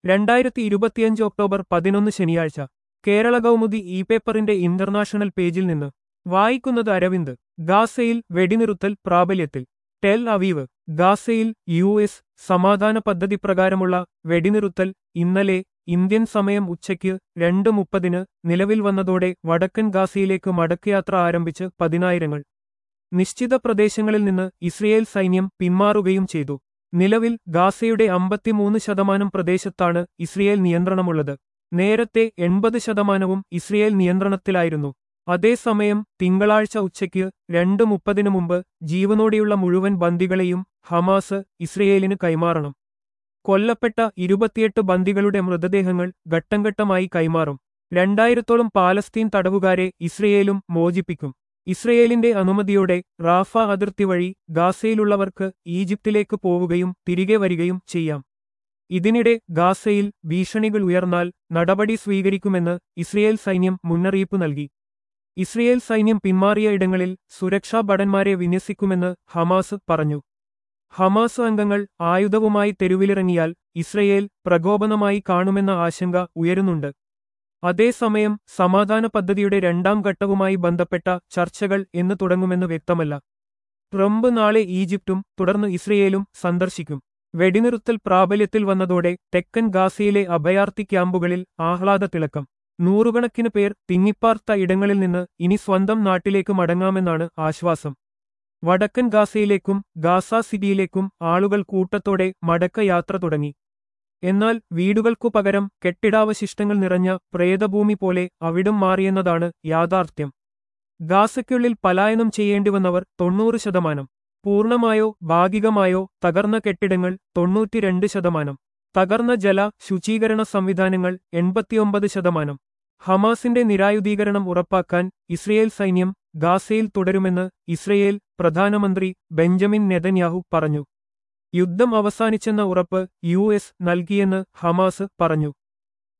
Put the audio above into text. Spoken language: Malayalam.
രണ്ടായിരത്തി ഇരുപത്തിയഞ്ച് ഒക്ടോബർ പതിനൊന്ന് ശനിയാഴ്ച കേരള കൗമുദി ഇ പേപ്പറിന്റെ ഇന്റർനാഷണൽ പേജിൽ നിന്ന് വായിക്കുന്നത് അരവിന്ദ് ഗാസയിൽ വെടിനിറുത്തൽ പ്രാബല്യത്തിൽ ടെൽ അവീവ് ഗാസയിൽ യു എസ് സമാധാന പദ്ധതി പ്രകാരമുള്ള വെടിനിറുത്തൽ ഇന്നലെ ഇന്ത്യൻ സമയം ഉച്ചയ്ക്ക് രണ്ട് മുപ്പതിന് നിലവിൽ വന്നതോടെ വടക്കൻ ഗാസയിലേക്ക് മടക്കയാത്ര ആരംഭിച്ച് പതിനായിരങ്ങൾ നിശ്ചിത പ്രദേശങ്ങളിൽ നിന്ന് ഇസ്രയേൽ സൈന്യം പിന്മാറുകയും ചെയ്തു നിലവിൽ ഗാസയുടെ അമ്പത്തിമൂന്ന് ശതമാനം പ്രദേശത്താണ് ഇസ്രയേൽ നിയന്ത്രണമുള്ളത് നേരത്തെ എൺപത് ശതമാനവും ഇസ്രയേൽ നിയന്ത്രണത്തിലായിരുന്നു അതേസമയം തിങ്കളാഴ്ച ഉച്ചയ്ക്ക് രണ്ട് മുപ്പതിനു മുമ്പ് ജീവനോടെയുള്ള മുഴുവൻ ബന്ദികളെയും ഹമാസ് ഇസ്രയേലിന് കൈമാറണം കൊല്ലപ്പെട്ട ഇരുപത്തിയെട്ട് ബന്ദികളുടെ മൃതദേഹങ്ങൾ ഘട്ടംഘട്ടമായി കൈമാറും രണ്ടായിരത്തോളം പാലസ്തീൻ തടവുകാരെ ഇസ്രയേലും മോചിപ്പിക്കും ഇസ്രയേലിന്റെ അനുമതിയോടെ റാഫ അതിർത്തി വഴി ഗാസയിലുള്ളവർക്ക് ഈജിപ്തിലേക്ക് പോവുകയും തിരികെ വരികയും ചെയ്യാം ഇതിനിടെ ഗാസയിൽ ഭീഷണികൾ ഉയർന്നാൽ നടപടി സ്വീകരിക്കുമെന്ന് ഇസ്രയേൽ സൈന്യം മുന്നറിയിപ്പ് നൽകി ഇസ്രയേൽ സൈന്യം പിന്മാറിയ ഇടങ്ങളിൽ സുരക്ഷാ ഭടന്മാരെ വിന്യസിക്കുമെന്ന് ഹമാസ് പറഞ്ഞു ഹമാസ് അംഗങ്ങൾ ആയുധവുമായി തെരുവിലിറങ്ങിയാൽ ഇസ്രയേൽ പ്രകോപനമായി കാണുമെന്ന ആശങ്ക ഉയരുന്നുണ്ട് അതേസമയം സമാധാന പദ്ധതിയുടെ രണ്ടാം ഘട്ടവുമായി ബന്ധപ്പെട്ട ചർച്ചകൾ എന്ന് തുടങ്ങുമെന്ന് വ്യക്തമല്ല ട്രംപ് നാളെ ഈജിപ്തും തുടർന്ന് ഇസ്രയേലും സന്ദർശിക്കും വെടിനിറുത്തൽ പ്രാബല്യത്തിൽ വന്നതോടെ തെക്കൻ ഗാസയിലെ അഭയാർത്ഥി ക്യാമ്പുകളിൽ ആഹ്ലാദത്തിളക്കം നൂറുകണക്കിന് പേർ തിങ്ങിപ്പാർത്ത ഇടങ്ങളിൽ നിന്ന് ഇനി സ്വന്തം നാട്ടിലേക്ക് മടങ്ങാമെന്നാണ് ആശ്വാസം വടക്കൻ ഗാസയിലേക്കും ഗാസ സിറ്റിയിലേക്കും ആളുകൾ കൂട്ടത്തോടെ മടക്കയാത്ര തുടങ്ങി എന്നാൽ വീടുകൾക്കു പകരം കെട്ടിടാവശിഷ്ടങ്ങൾ നിറഞ്ഞ പ്രേതഭൂമി പോലെ അവിടം മാറിയെന്നതാണ് യാഥാർത്ഥ്യം ഗാസയ്ക്കുള്ളിൽ പലായനം ചെയ്യേണ്ടിവന്നവർ തൊണ്ണൂറ് ശതമാനം പൂർണ്ണമായോ ഭാഗികമായോ തകർന്ന കെട്ടിടങ്ങൾ തൊണ്ണൂറ്റിരണ്ട് ശതമാനം തകർന്ന ജല ശുചീകരണ സംവിധാനങ്ങൾ എൺപത്തിയൊമ്പത് ശതമാനം ഹമാസിന്റെ നിരായുധീകരണം ഉറപ്പാക്കാൻ ഇസ്രയേൽ സൈന്യം ഗാസയിൽ തുടരുമെന്ന് ഇസ്രയേൽ പ്രധാനമന്ത്രി ബെഞ്ചമിൻ നെതന്യാഹു പറഞ്ഞു യുദ്ധം അവസാനിച്ചെന്ന ഉറപ്പ് യു എസ് നൽകിയെന്ന് ഹമാസ് പറഞ്ഞു